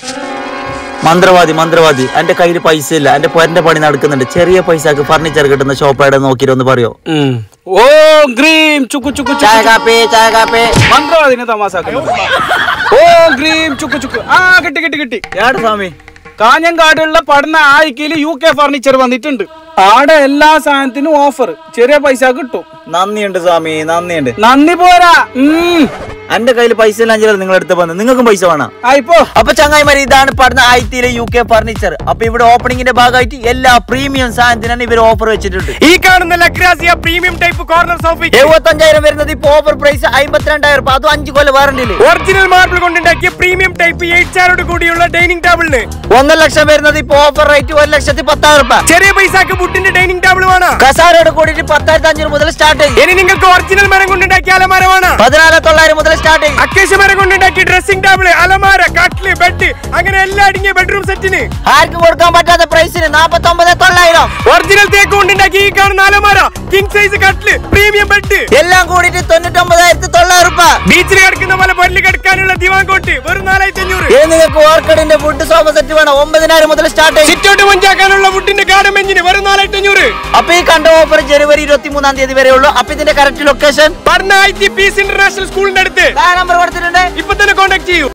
മന്ത്രവാദി മന്ത്രവാദി എന്റെ കയ്യിൽ പൈസ ഇല്ല എന്റെ പൊരന്റെ പണി നടക്കുന്നുണ്ട് ചെറിയ പൈസക്ക് ഫർണിച്ചർ കിട്ടുന്ന ഷോപ്പ് എവിടെ നോക്കിയിട്ട് ഒന്ന് പറയോ ഓ ഗ്രീം ചുക്കു ചുക്കു ചായ കാപ്പി ചായ കാപ്പി മന്ത്രവാദിനെ തമാസാക്കുന്നത് ഓ ഗ്രീം ചുക്കു ചുക്കു ആ കിട്ടി കിട്ടി കിട്ടി ഏട് സ്വാമി കാഞ്ഞങ്കാടുള്ള പഠന ആയിക്കയില് യു കെ ഫർണിച്ചർ വന്നിട്ടുണ്ട് ആടെ എല്ലാ സാധനത്തിനും ഓഫർ ചെറിയ പൈസ കിട്ടും നന്ദിയുണ്ട് സ്വാമി നന്ദിയുണ്ട് നന്ദി പോരാ ഉം. എന്റെ കയ്യിൽ പൈസ ഇല്ലാഞ്ചാലും നിങ്ങൾ എടുത്ത് വന്ന് നിങ്ങൾക്കും പൈസ വേണം ആ ഇപ്പോ അപ്പൊ ചങ്ങായിമാരി ഇതാണ് പഠന ആയിത്തിയിലെ യു കെ ഫർണിച്ചർ അപ്പൊ ഇവിടെ ഓപ്പണിംഗിന്റെ ഭാഗമായിട്ട് എല്ലാ പ്രീമിയം സാധനത്തിനാണ് ഇവർ ഓഫർ വെച്ചിട്ടുണ്ട് ഈ കാണുന്ന ലക്രാസിയ പ്രീമിയം ടൈപ്പ് കോർണർ സോഫ എഴുപത്തഞ്ചായിരം വരുന്നത് ഇപ്പൊ ഓഫർ പ്രൈസ് അമ്പത്തിരണ്ടായിരം രൂപ അതും അഞ്ചു കൊല്ലം വാറണ്ടിയില് ഒറിജിനൽ മാർബിൾ കൊണ്ടുണ്ടാക്കിയ പ്രീമിയം ടൈപ്പ് എയ്റ്റ് ചാരോട് കൂടിയുള്ള ഡൈനിങ് ടേബിളിന് ഒന്നര ലക്ഷം വരുന്നത് ഇപ്പൊ ഓഫർ റേറ്റ് ഒരു ലക്ഷത്തി പത്തായിരം രൂപ ചെറിയ പൈസക്ക് വുഡിന്റെ ഡൈനിങ് ടേബിൾ വേണം കസാരയോട് കൂടിയിട്ട് പത്തായിരത്തി അഞ്ഞൂറ് മുതൽ സ്റ്റാർട്ട് ചെയ്യും ഇനി നിങ്ങൾക്ക് ഒറിജിനൽ മരം കൊണ്ടുണ്ടാക്കിയ അലമാര വേണം പതിനാല് തൊള്ളായിരം മുതൽ സ്റ്റാർട്ട് ചെയ്യും അക്കേശ മരം കൊണ്ടുണ്ടാക്കിയ ഡ്രസ്സിംഗ് ടേബിൾ അലമാര കട്ടില് ബെഡ് അങ്ങനെ എല്ലാം അടങ്ങിയ ബെഡ്റൂം സെറ്റിന് ആർക്കും കൊടുക്കാൻ പറ്റാത്ത പ്രൈസിന് നാപ്പത്തി ഒമ്പത് തൊള്ളായിരം ഒറിജിനൽ തേക്ക് കൊണ്ടുണ്ടാക്കിയ ഈ കാണുന്ന അലമാര കിങ് സൈസ് കട്ടില് പ്രീമിയം ബെഡ് എല്ലാം കൂടിയിട്ട് തൊണ്ണൂറ്റൊമ്പതായിരത്തി തൊള്ളായിരം രൂപ ബീച്ചിൽ കിടക്കുന്ന പോലെ പൊല്ല് കിടക്കാനുള്ള ദിവാൻ കോട്ട് വെറും നാലായിരത്തി അഞ്ഞൂറ് ഇത് നിങ്ങൾക്ക് ഓർക്കഡിന്റെ ഫുഡ് സോഫ സെറ്റ് വേണം ഒമ്പതിനായിരം മുതൽ സ്റ്റാർട്ട് ചെയ്യും സിറ്റോട്ട് മഞ്ചാക്കാനുള്ള വുഡിന്റെ ഗാർഡൻ ബെഞ്ചിന് വെറും നാലായിരത്തി അഞ്ഞൂറ് അപ്പൊ ഈ കണ്ട ഓഫർ ജനുവരി ഇരുപത്തി മൂന്നാം തീയതി വരെ ഉള്ളൂ അപ്പൊ ഇതിന്റെ കറക്റ്റ് ലൊക്കേഷൻ പറഞ്ഞ ഐ ടി പീസ് ഇന്റർനാഷണൽ സ്കൂളിന്റെ അടുത്ത് നമ്പർ കൊടുത്തിട്ടുണ്ട് ഇപ്പൊ തന്നെ കോൺടാക്ട് ചെയ്യൂ